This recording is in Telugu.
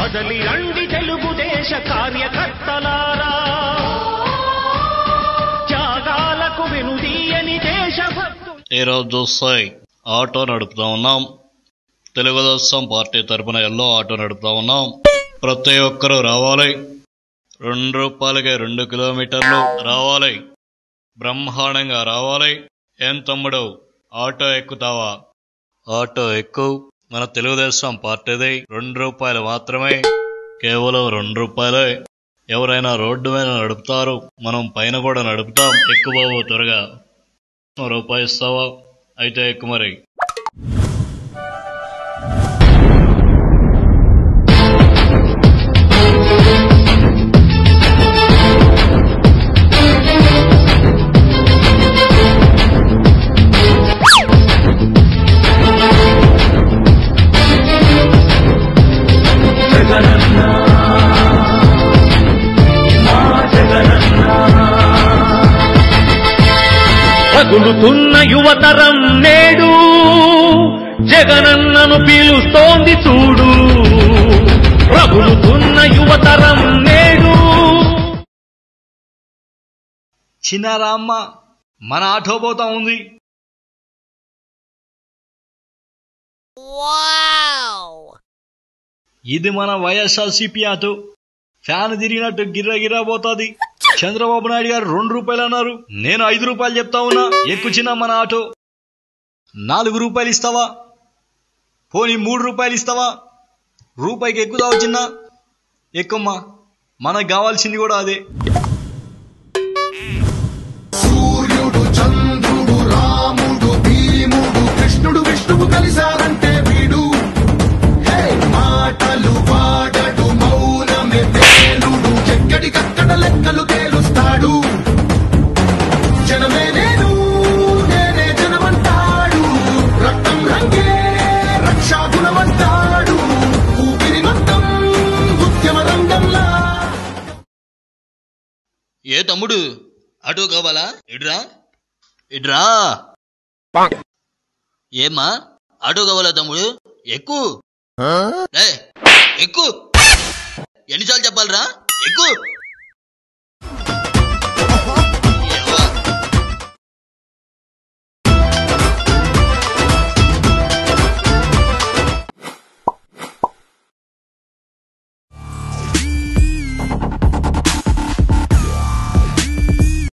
కదలి రండి తెలుగుదేశ కార్యకర్తలారా త్యాగాలకు వెనుదీయని దేశభక్తు ఈరోజు చూస్తే ఆటో నడుపుతా ఉన్నాం తెలుగుదేశం పార్టీ తరపున ఎల్లో ఆటో నడుపుతా ఉన్నాం ప్రతి ఒక్కరూ రావాలి రెండు రూపాయలకి రెండు కిలోమీటర్లు రావాలి బ్రహ్మాండంగా రావాలి ఏం తమ్ముడు ఆటో ఎక్కుతావా ఆటో ఎక్కు మన తెలుగుదేశం పార్టీది రెండు రూపాయలు మాత్రమే కేవలం రెండు రూపాయలే ఎవరైనా రోడ్డు మీద నడుపుతారు మనం పైన కూడా నడుపుతాం ఎక్కువ త్వరగా రూపాయి ఇస్తావా అయితే ఎక్కువ మరి రగులుతున్న యువతరం నేడు జగనన్నను పీలుస్తోంది చూడు రగులుతున్న యువతరం నేడు చిన్నారామ్మ మన ఆటో పోతా ఉంది ఇది మన వైఎస్ఆర్సీపీ ఆటో ఫ్యాన్ తిరిగినట్టు గిర్ర గిర్ర పోతుంది చంద్రబాబు నాయుడు గారు రెండు రూపాయలు అన్నారు నేను ఐదు రూపాయలు చెప్తా ఉన్నా ఎక్కువ చిన్న మన ఆటో నాలుగు రూపాయలు ఇస్తావా పోనీ మూడు రూపాయలు ఇస్తావా రూపాయికి ఎక్కుతావు చిన్న ఎక్కుమ్మా మనకు కావాల్సింది కూడా అదే సూర్యుడు చంద్రుడు రాముడు భీముడు కృష్ణుడు విష్ణువు కలిశారంటే వీడు హే! మాటలు వాడడు మౌనమే వేలుడు ఎక్కడికక్కడ లెక్కలు తేలుస్తాడు జనమే నేను నేనే జనమంటాడు రక్తం రంగే రక్షాగుణమంటాడు ఊపిరి మొత్తం ఉద్యమ రంగంలా ఏ తమ్ముడు ఆటో కావాలా ఇడ్రా ఇడ్రా ఏమ్మా ఆటో కావాలా తమ్ముడు ఎక్కు ఏ, ఎక్కు ఎన్నిసార్లు చెప్పాలరా ఎక్కు